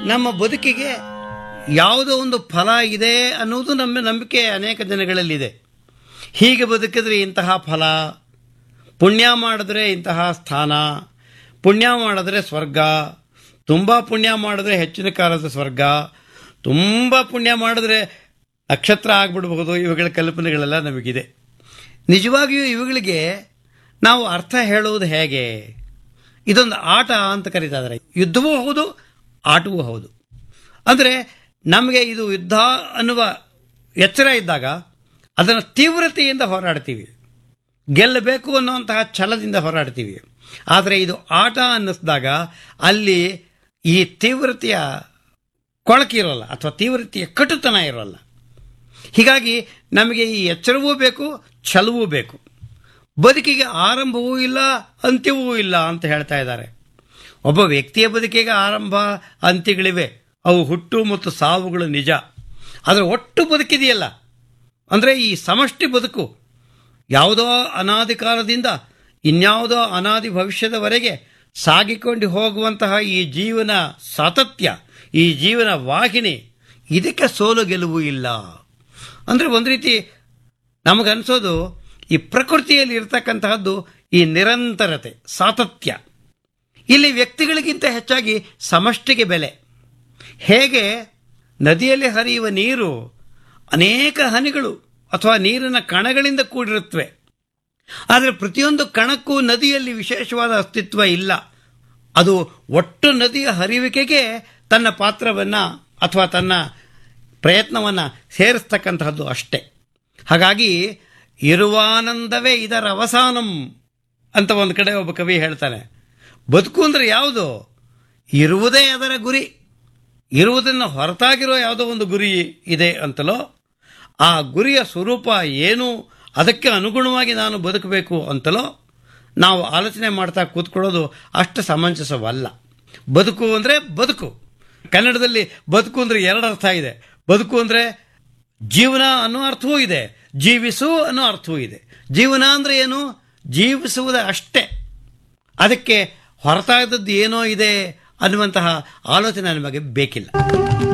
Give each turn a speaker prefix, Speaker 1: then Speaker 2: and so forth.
Speaker 1: ನಮ್ಮ ಬದುಕಿಗೆ ಯಾವುದೋ ಒಂದು ಫಲ ಇದೆ ಅನ್ನೋದು ನಮ್ಮ ನಂಬಿಕೆ ಅನೇಕ ಜನಗಳಲ್ಲಿದೆ ಹೀಗೆ ಬದುಕಿದ್ರೆ ಇಂತಹ ಫಲ ಪುಣ್ಯ ಮಾಡಿದ್ರೆ ಇಂತಹ ಸ್ಥಾನ ಪುಣ್ಯ ಮಾಡಿದ್ರೆ ಸ್ವರ್ಗ ತುಂಬ ಪುಣ್ಯ ಮಾಡಿದ್ರೆ ಹೆಚ್ಚಿನ ಕಾಲದ ಸ್ವರ್ಗ ತುಂಬ ಪುಣ್ಯ ಮಾಡಿದ್ರೆ ನಕ್ಷತ್ರ ಆಗ್ಬಿಡ್ಬಹುದು ಇವುಗಳ ಕಲ್ಪನೆಗಳೆಲ್ಲ ನಮಗಿದೆ ನಿಜವಾಗಿಯೂ ಇವುಗಳಿಗೆ ನಾವು ಅರ್ಥ ಹೇಳುವುದು ಹೇಗೆ ಇದೊಂದು ಆಟ ಅಂತ ಕರೀತಾ ಇದ್ದಾರೆ ಯುದ್ಧವೂ ಹೌದು ಆಟವೂ ಹೌದು ಅಂದರೆ ನಮಗೆ ಇದು ಯುದ್ಧ ಅನ್ನುವ ಎಚ್ಚರ ಇದ್ದಾಗ ಅದನ್ನು ತೀವ್ರತೆಯಿಂದ ಹೋರಾಡ್ತೀವಿ ಗೆಲ್ಲಬೇಕು ಅನ್ನುವಂತಹ ಛಲದಿಂದ ಹೋರಾಡ್ತೀವಿ ಆದರೆ ಇದು ಆಟ ಅನ್ನಿಸಿದಾಗ ಅಲ್ಲಿ ಈ ತೀವ್ರತೆಯ ಕೊಳಕಿರೋಲ್ಲ ಅಥವಾ ತೀವ್ರತೆಯ ಕಟುತನ ಇರೋಲ್ಲ ಹೀಗಾಗಿ ನಮಗೆ ಈ ಎಚ್ಚರವೂ ಬೇಕು ಛಲವೂ ಬೇಕು ಬದುಕಿಗೆ ಆರಂಭವೂ ಇಲ್ಲ ಅಂತ್ಯವೂ ಇಲ್ಲ ಅಂತ ಹೇಳ್ತಾ ಇದ್ದಾರೆ ಒಬ್ಬ ವ್ಯಕ್ತಿಯ ಬದುಕಿಗೆ ಆರಂಭ ಅಂತ್ಯಗಳಿವೆ ಅವು ಹುಟ್ಟು ಮತ್ತು ಸಾವುಗಳು ನಿಜ ಆದರೆ ಒಟ್ಟು ಬದುಕಿದೆಯಲ್ಲ ಅಂದರೆ ಈ ಸಮಷ್ಟಿ ಬದುಕು ಯಾವುದೋ ಅನಾದಿ ಕಾಲದಿಂದ ಇನ್ಯಾವುದೋ ಅನಾದಿ ಭವಿಷ್ಯದವರೆಗೆ ಸಾಗಿಕೊಂಡು ಹೋಗುವಂತಹ ಈ ಜೀವನ ಸಾತತ್ಯ ಈ ಜೀವನ ವಾಹಿನಿ ಇದಕ್ಕೆ ಸೋಲು ಗೆಲುವು ಇಲ್ಲ ಅಂದರೆ ಒಂದು ರೀತಿ ನಮಗನ್ಸೋದು ಈ ಪ್ರಕೃತಿಯಲ್ಲಿ ಇರ್ತಕ್ಕಂತಹದ್ದು ಈ ನಿರಂತರತೆ ಸಾತತ್ಯ ಇಲ್ಲಿ ವ್ಯಕ್ತಿಗಳಿಗಿಂತ ಹೆಚ್ಚಾಗಿ ಸಮಷ್ಟಿಗೆ ಬೆಲೆ ಹೇಗೆ ನದಿಯಲ್ಲಿ ಹರಿಯುವ ನೀರು ಅನೇಕ ಹನಿಗಳು ಅಥವಾ ನೀರಿನ ಕಣಗಳಿಂದ ಕೂಡಿರುತ್ತವೆ ಆದರೆ ಪ್ರತಿಯೊಂದು ಕಣಕ್ಕೂ ನದಿಯಲ್ಲಿ ವಿಶೇಷವಾದ ಅಸ್ತಿತ್ವ ಇಲ್ಲ ಅದು ಒಟ್ಟು ನದಿಯ ಹರಿವಿಕೆಗೆ ತನ್ನ ಪಾತ್ರವನ್ನು ಅಥವಾ ತನ್ನ ಪ್ರಯತ್ನವನ್ನು ಸೇರಿಸ್ತಕ್ಕಂತಹದ್ದು ಅಷ್ಟೇ ಹಾಗಾಗಿ ಇರುವಾನಂದವೇ ಇದರ ಅವಸಾನಂ ಅಂತ ಒಂದು ಕಡೆ ಒಬ್ಬ ಕವಿ ಹೇಳ್ತಾನೆ ಬದುಕು ಅಂದರೆ ಯಾವುದು ಇರುವುದೇ ಅದರ ಗುರಿ ಇರುವುದನ್ನು ಹೊರತಾಗಿರೋ ಯಾವುದೋ ಒಂದು ಗುರಿ ಇದೆ ಅಂತಲೋ ಆ ಗುರಿಯ ಸ್ವರೂಪ ಏನು ಅದಕ್ಕೆ ಅನುಗುಣವಾಗಿ ನಾನು ಬದುಕಬೇಕು ಅಂತಲೋ ನಾವು ಆಲೋಚನೆ ಮಾಡ್ತಾ ಕೂತ್ಕೊಳ್ಳೋದು ಅಷ್ಟು ಸಮಂಜಸವಲ್ಲ ಬದುಕು ಅಂದರೆ ಬದುಕು ಕನ್ನಡದಲ್ಲಿ ಬದುಕು ಅಂದರೆ ಎರಡು ಅರ್ಥ ಇದೆ ಬದುಕು ಅಂದರೆ ಜೀವನ ಅನ್ನೋ ಅರ್ಥವೂ ಇದೆ ಜೀವಿಸು ಅನ್ನೋ ಅರ್ಥವೂ ಇದೆ ಜೀವನ ಅಂದರೆ ಏನು ಜೀವಿಸುವುದು ಅಷ್ಟೇ ಅದಕ್ಕೆ ಹೊರತಾದದ್ದು ಏನೋ ಇದೆ ಅನ್ನುವಂತಹ ಆಲೋಚನೆ ನಮಗೆ ಬೇಕಿಲ್ಲ